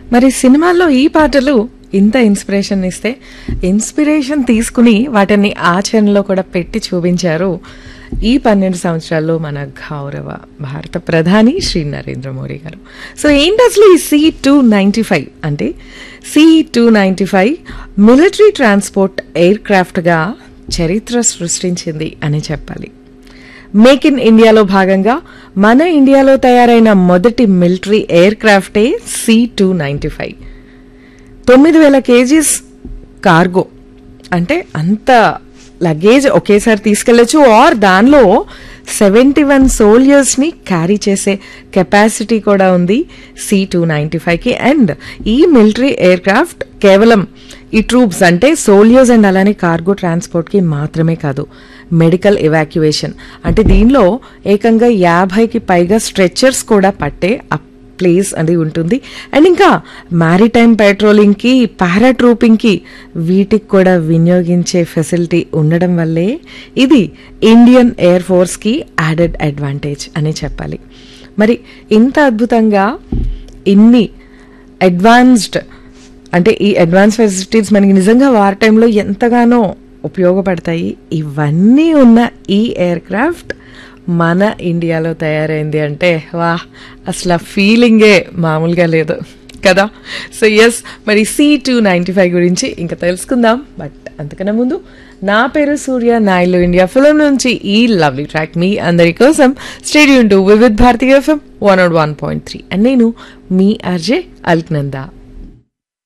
మరి సినిమాల్లో ఈ పాటలు ఇంత ఇన్స్పిరేషన్ ఇస్తే ఇన్స్పిరేషన్ తీసుకుని వాటిని ఆచరణలో కూడా పెట్టి చూపించారు ఈ పన్నెండు సంవత్సరాల్లో మన గౌరవ భారత ప్రధాని శ్రీ నరేంద్ర మోడీ గారు సో ఏంటి అసలు ఈ సి టూ నైంటీ ఫైవ్ అంటే C two ninety five military transport air క్రాఫ్ట్గా చరిత్ర సృష్టించింది అని చెప్పాలి మేక్ ఇన్ ఇండియాలో భాగంగా మన ఇండియాలో తయారైన మొదటి మిలిటరీ ఎయిర్ క్రాఫ్టే సి టూ నైంటీ ఫైవ్ తొమ్మిది వేల కేజీస్ కార్గో అంటే అంత లగేజ్ ఒకేసారి తీసుకెళ్లొచ్చు ఆర్ దానిలో సెవెంటీ వన్ సోల్జర్స్ని క్యారీ చేసే కెపాసిటీ కూడా ఉంది సి టూ నైంటీ ఫైవ్కి అండ్ ఈ మిలిటరీ ఎయిర్ క్రాఫ్ట్ కేవలం ఈ ట్రూప్స్ అంటే సోల్జర్స్ అండ్ అలానే కార్గో ట్రాన్స్పోర్ట్కి మాత్రమే కాదు మెడికల్ ఎవాక్యుయేషన్ అంటే దీనిలో ఏకంగా యాభైకి పైగా స్ట్రెచర్స్ కూడా పట్టే ప్లేస్ అది ఉంటుంది అండ్ ఇంకా మ్యారిటైమ్ పెట్రోలింగ్కి పారాట్రూపింగ్కి వీటికి కూడా వినియోగించే ఫెసిలిటీ ఉండడం వల్లే ఇది ఇండియన్ ఎయిర్ ఫోర్స్కి యాడెడ్ అడ్వాంటేజ్ అని చెప్పాలి మరి ఇంత అద్భుతంగా ఇన్ని అడ్వాన్స్డ్ అంటే ఈ అడ్వాన్స్ ఫెసిలిటీస్ మనకి నిజంగా వార్ టైంలో ఎంతగానో ఉపయోగపడతాయి ఇవన్నీ ఉన్న ఈ ఎయిర్ క్రాఫ్ట్ మన ఇండియాలో తయారైంది అంటే వా అసలు ఆ ఫీలింగే మామూలుగా లేదు కదా సో ఎస్ మరి సి టూ నైంటీ ఫైవ్ గురించి ఇంకా తెలుసుకుందాం బట్ అంతకన్నా ముందు నా పేరు సూర్య నాయులు ఇండియా ఫిలిం నుంచి ఈ లవ్లీ ట్రాక్ మీ అందరి కోసం stadium to Vividh Bharati FM one not one point three and నేను మీ ఆర్జే అల్క్నందా